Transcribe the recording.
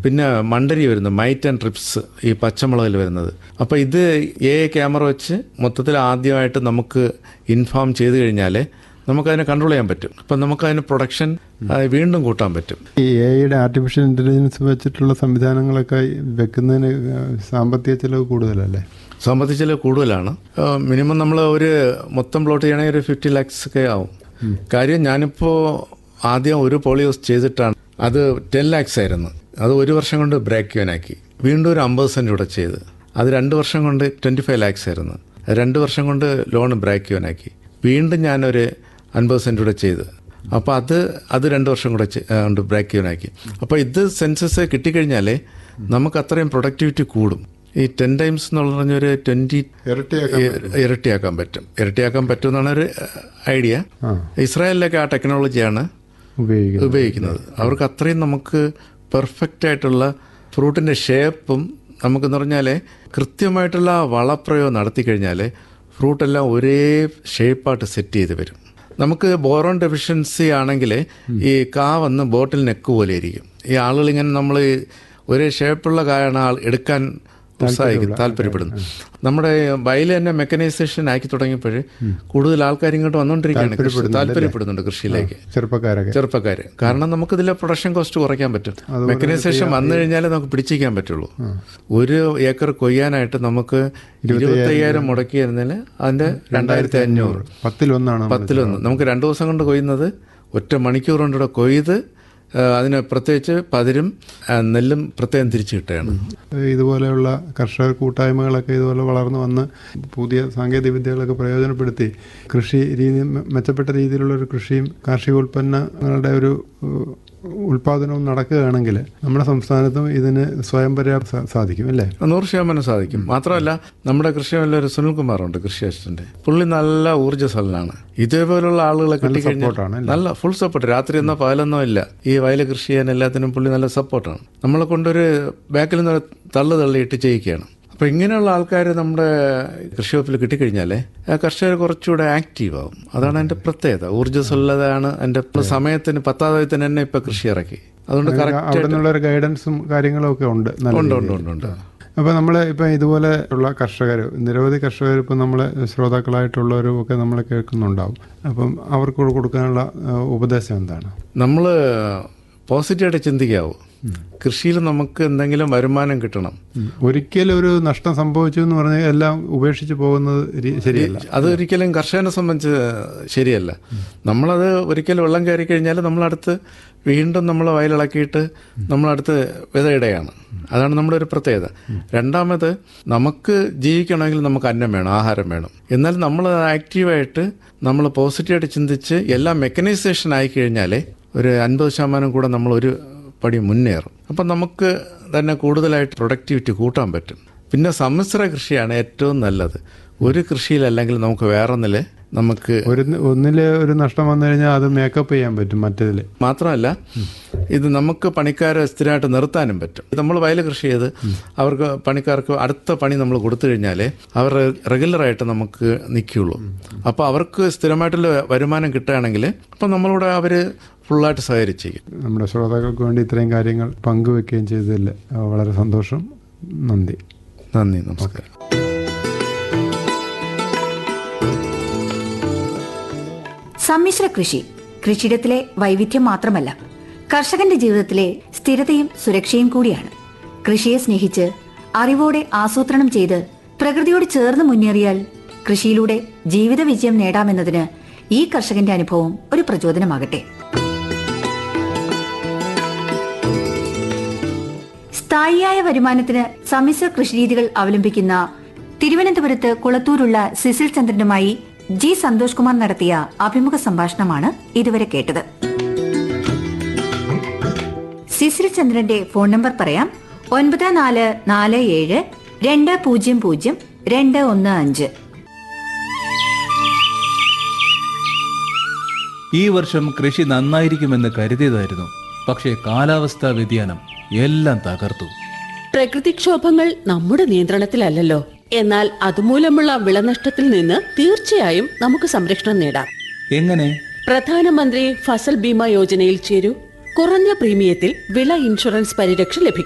പിന്നെ മണ്ടരി വരുന്നത് might and TRIPS ഈ പച്ചമുളകിൽ വരുന്നത് അപ്പോൾ ഇത് എ ക്യാമറ വെച്ച് മൊത്തത്തിൽ ആദ്യമായിട്ട് നമുക്ക് ഇൻഫോം ചെയ്ത് കഴിഞ്ഞാൽ നമുക്കതിനെ കൺട്രോൾ ചെയ്യാൻ പറ്റും അപ്പം നമുക്കതിന് പ്രൊഡക്ഷൻ വീണ്ടും കൂട്ടാൻ പറ്റും ഈ എയുടെ ആർട്ടിഫിഷ്യൽ ഇൻ്റലിജൻസ് വെച്ചിട്ടുള്ള സംവിധാനങ്ങളൊക്കെ വെക്കുന്നതിന് സാമ്പത്തിക ചെലവ് കൂടുതലല്ലേ സാമ്പത്തിക ചെലവ് കൂടുതലാണ് മിനിമം നമ്മൾ ഒരു മൊത്തം പ്ലോട്ട് ചെയ്യണമെങ്കിൽ ഒരു ഫിഫ്റ്റി ലാക്സ് ഒക്കെ ആവും കാര്യം ഞാനിപ്പോൾ ആദ്യം ഒരു പോളിയോസ് ചെയ്തിട്ടാണ് അത് ടെൻ ലാക്സ് ആയിരുന്നു അത് ഒരു വർഷം കൊണ്ട് ബ്രേക്ക് ആക്കി വീണ്ടും ഒരു അമ്പത് സെൻറ്റ് കൂടെ ചെയ്ത് അത് രണ്ട് വർഷം കൊണ്ട് ട്വൻറ്റി ഫൈവ് ലാക്സ് ആയിരുന്നു രണ്ട് വർഷം കൊണ്ട് ലോൺ ബ്രേക്ക് ആക്കി വീണ്ടും ഞാനൊരു അൻപത് സെൻറ്റ് കൂടെ ചെയ്ത് അപ്പോൾ അത് അത് രണ്ട് വർഷം കൂടെ ചെ- ആ, കൊണ്ട് ബ്രേക്ക് ആക്കി അപ്പോൾ ഇത് സെൻസസ് കിട്ടിക്കഴിഞ്ഞാൽ നമുക്ക് അത്രയും പ്രൊഡക്ടിവിറ്റി കൂടും ഈ ടെൻ ടൈംസ് എന്നുള്ള പറഞ്ഞൊരു ട്വൻറ്റി ഇരട്ടിയാക്കാൻ ഇരട്ടിയാക്കാൻ പറ്റും ഇരട്ടിയാക്കാൻ പറ്റും എന്നാണ് ഒരു ഐഡിയ ആ. ഇസ്രായേലിലൊക്കെ ആ ടെക്നോളജിയാണ് ഉപയോഗിക്കുന്നത് ഉപയോഗിക്കുന്നത് അവർക്ക് അത്രയും നമുക്ക് പെർഫെക്റ്റ് ആയിട്ടുള്ള ഫ്രൂട്ടിൻ്റെ ഷേപ്പും നമുക്കെന്ന് പറഞ്ഞാൽ കൃത്യമായിട്ടുള്ള വളപ്രയോഗം നടത്തി കഴിഞ്ഞാൽ ഫ്രൂട്ടെല്ലാം ഒരേ ഷേപ്പായിട്ട് സെറ്റ് ചെയ്ത് വരും നമുക്ക് ബോറോൺ ഡെഫിഷ്യൻസി ആണെങ്കിൽ ഈ കാ വന്ന് ബോട്ടിൽ നെക്ക് പോലെ ഇരിക്കും ഈ ആളുകൾ ഇങ്ങനെ നമ്മൾ ഒരേ ഷേപ്പുള്ള കായാണ് ആൾ എടുക്കാൻ ഉത്സാഹിക്കും താല്പര്യപ്പെടുന്നു നമ്മുടെ വയലിൽ തന്നെ മെക്കനൈസേഷൻ ആക്കി തുടങ്ങിയപ്പോൾ കൂടുതൽ ആൾക്കാർ ഇങ്ങോട്ട് വന്നുകൊണ്ടിരിക്കുകയാണ് കൃഷി- താല്പര്യപ്പെടുന്നുണ്ട് കൃഷിയിലേക്ക് ചെറുപ്പക്കാരൊക്കെ ചെറുപ്പക്കാര് കാരണം നമുക്ക് ഇതിലെ പ്രൊഡക്ഷൻ കോസ്റ്റ് കുറയ്ക്കാൻ പറ്റും മെക്കനൈസേഷൻ വന്നു കഴിഞ്ഞാൽ നമുക്ക് പിടിച്ചിരിക്കാൻ പറ്റുള്ളൂ ഒരു ഏക്കർ കൊയ്യാനായിട്ട് നമുക്ക് ഇരുപത്തി അയ്യായിരം മുടക്കിയിരുന്നതിൽ അതിന്റെ രണ്ടായിരത്തി അഞ്ഞൂറ് പത്തിലൊന്നാണ് നമ്മൾ പത്തിലൊന്ന് നമുക്ക് രണ്ടു ദിവസം കൊണ്ട് കൊയ്യുന്നത് ഒറ്റ മണിക്കൂർ കൊണ്ടിവിടെ കൊയ്ത് ആ, അതിന് പ്രത്യേകിച്ച് പതിരും ആ, നെല്ലും പ്രത്യേകം തിരിച്ചു കിട്ടുകയാണ് ഇതുപോലെയുള്ള കർഷക കൂട്ടായ്മകളൊക്കെ ഇതുപോലെ വളർന്നു വന്ന് പുതിയ സാങ്കേതിക വിദ്യകളൊക്കെ പ്രയോജനപ്പെടുത്തി കൃഷി രീതി മെ- മെച്ചപ്പെട്ട രീതിയിലുള്ള ഒരു കൃഷിയും കാർഷികോൽപ്പന്നങ്ങളുടെ ഒരു ഏഹ്, ഉൽപാദനവും നടക്കുകയാണെങ്കിൽ നമ്മുടെ സംസ്ഥാനത്തും ഇതിന് സ്വയം പര്യാപ്ത സാ- സാധിക്കും അല്ലേ നൂറ് ശതമാനം സാധിക്കും മാത്രമല്ല നമ്മുടെ കൃഷിവല്ല ഒരു സുനിൽകുമാറുണ്ട് കൃഷി അസിസ്റ്റന്റ് പുള്ളി നല്ല ഊർജ്ജസ്വലനാണ് ഇതേപോലുള്ള ആളുകളെ കിട്ടിക്കഴിഞ്ഞാൽ സപ്പോർട്ടാണ് നല്ല ഫുൾ സപ്പോർട്ട് രാത്രി എന്നോ പകലെന്നോ ഇല്ല ഈ വയല് കൃഷി ചെയ്യാൻ എല്ലാത്തിനും പുള്ളി നല്ല സപ്പോർട്ടാണ് നമ്മളെ കൊണ്ടൊരു ബാക്കിൽ നിന്ന് തള്ളു തള്ളിയിട്ട് ചെയ്യിക്കുകയാണ് അപ്പൊ ഇങ്ങനെയുള്ള ആൾക്കാർ നമ്മുടെ കൃഷി വകുപ്പിൽ കിട്ടിക്കഴിഞ്ഞാൽ കർഷകർ കുറച്ചുകൂടെ ആക്റ്റീവ് ആവും അതാണ് അതിന്റെ പ്രത്യേകത ഊർജ്ജസ്വലതയാണ് അതിന്റെ സമയത്തിന് പത്താതായി തന്നെ എന്നെ ഇപ്പൊ കൃഷി ഇറക്കി അതുകൊണ്ട് കറക്റ്റ് അവിടെ നിന്നുള്ള ഒരു ഗൈഡൻസും കാര്യങ്ങളും ഒക്കെ ഉണ്ട് നല്ല ഉണ്ട് രീതിയിൽ. ഉണ്ട് ഉണ്ട് ഉണ്ട് അപ്പോൾ നമ്മൾ ഇപ്പം ഇതുപോലെ ഉള്ള കർഷകർ നിരവധി കർഷകർ ഇപ്പം നമ്മളെ ശ്രോതാക്കളായിട്ടുള്ളവരും ഒക്കെ നമ്മളെ കേൾക്കുന്നുണ്ടാവും അപ്പം അവർക്ക് കൊടുക്കാനുള്ള ആ, ഉപദേശം എന്താണ് നമ്മൾ പോസിറ്റീവായിട്ട് ചിന്തിക്കാവൂ കൃഷിയിൽ നമുക്ക് എന്തെങ്കിലും വരുമാനം കിട്ടണം ഒരിക്കലും ഒരു നഷ്ടം സംഭവിച്ചു എന്ന് പറഞ്ഞാൽ എല്ലാം ഉപേക്ഷിച്ച് പോകുന്നത് രി- ശരിയല്ല അത് ഒരിക്കലും കർഷകനെ സംബന്ധിച്ച് ശരിയല്ല നമ്മളത് ഒരിക്കൽ വെള്ളം കയറി കഴിഞ്ഞാൽ നമ്മളടുത്ത് വീണ്ടും നമ്മൾ വയലിളക്കിയിട്ട് നമ്മളടുത്ത് വിതയിടുകയാണ് അതാണ് നമ്മുടെ ഒരു പ്രത്യേകത രണ്ടാമത് നമുക്ക് ജീവിക്കണമെങ്കിൽ നമുക്ക് അന്നം വേണം ആഹാരം വേണം എന്നാൽ നമ്മൾ ആക്റ്റീവായിട്ട് നമ്മൾ പോസിറ്റീവായിട്ട് ചിന്തിച്ച് എല്ലാം മെക്കനൈസേഷൻ ആയി കഴിഞ്ഞാൽ ഒരു അൻപത് ശതമാനം കൂടെ നമ്മൾ ഒരു പടി മുന്നേറും അപ്പം നമുക്ക് തന്നെ കൂടുതലായിട്ട് പ്രൊഡക്ടിവിറ്റി കൂട്ടാൻ പറ്റും പിന്നെ സമ്മിശ്ര കൃഷിയാണ് ഏറ്റവും നല്ലത് ഒരു കൃഷിയിലല്ലെങ്കിൽ നമുക്ക് വേറൊന്നില് നമുക്ക് ഒരു ഒന്നില് ഒരു നഷ്ടം വന്നു കഴിഞ്ഞാൽ അത് മേക്കപ്പ് ചെയ്യാൻ പറ്റും മറ്റേതിൽ മാത്രമല്ല ഇത് നമുക്ക് പണിക്കാരെ സ്ഥിരമായിട്ട് നിർത്താനും പറ്റും നമ്മൾ വയൽ കൃഷി ചെയ്ത് അവർക്ക് പണിക്കാർക്ക് അടുത്ത പണി നമ്മൾ കൊടുത്തു കഴിഞ്ഞാൽ അവർ റെഗുലറായിട്ട് നമുക്ക് നിൽക്കുകയുള്ളൂ അപ്പോൾ അവർക്ക് സ്ഥിരമായിട്ടുള്ള വരുമാനം കിട്ടുകയാണെങ്കിൽ അപ്പം നമ്മളോട് അവർ ഫുള്ളായിട്ട് സഹകരിച്ചേക്കും നമ്മുടെ ശ്രോതാക്കൾക്ക് വേണ്ടി ഇത്രയും കാര്യങ്ങൾ പങ്കുവെക്കുകയും ചെയ്തതിൽ ആ, വളരെ സന്തോഷം നന്ദി നന്ദി നമസ്കാരം സമ്മിശ്ര കൃഷി കൃഷിയിടത്തിലെ വൈവിധ്യം മാത്രമല്ല കർഷകന്റെ ജീവിതത്തിലെ സ്ഥിരതയും സുരക്ഷയും കൂടിയാണ് കൃഷിയെ സ്നേഹിച്ച് അറിവോടെ ആസൂത്രണം ചെയ്ത് പ്രകൃതിയോട് ചേർന്ന് മുന്നേറിയാൽ കൃഷിയിലൂടെ ജീവിത വിജയം നേടാമെന്നതിന് ഈ കർഷകന്റെ അനുഭവം ഒരു പ്രചോദനമാകട്ടെ സ്ഥായിയായ വരുമാനത്തിന് സമ്മിശ്ര കൃഷിരീതികൾ അവലംബിക്കുന്ന തിരുവനന്തപുരത്ത് കുളത്തൂരുള്ള സിസിൽ ചന്ദ്രനുമായി ജി സന്തോഷ് കുമാർ നടത്തിയ അഭിമുഖ സംഭാഷണമാണ് ഇതുവരെ കേട്ടത് സിസിൽ ചന്ദ്രന്റെ ഫോൺ നമ്പർ പറയാം ഒൻപത് നാല് നാല് ഏഴ് രണ്ട് പൂജ്യം പൂജ്യം രണ്ട് ഒന്ന് അഞ്ച് ഈ വർഷം കൃഷി നന്നായിരിക്കുമെന്ന് കരുതിയതായിരുന്നു പക്ഷേ കാലാവസ്ഥാ വ്യതിയാനം എല്ലാം തകർത്തു പ്രകൃതിക്ഷോഭങ്ങൾ നമ്മുടെ നിയന്ത്രണത്തിലല്ലല്ലോ എന്നാൽ അതുമൂലമുള്ള വിളനഷ്ടത്തിൽ നിന്ന് തീർച്ചയായും നമുക്ക് സംരക്ഷണം നേടാം എങ്ങനെ പ്രധാനമന്ത്രി ഫസൽ ബീമ യോജനയിൽ ചേരൂ കുറഞ്ഞ പ്രീമിയത്തിൽ വിള ഇൻഷുറൻസ് പരിരക്ഷ ലഭിക്കും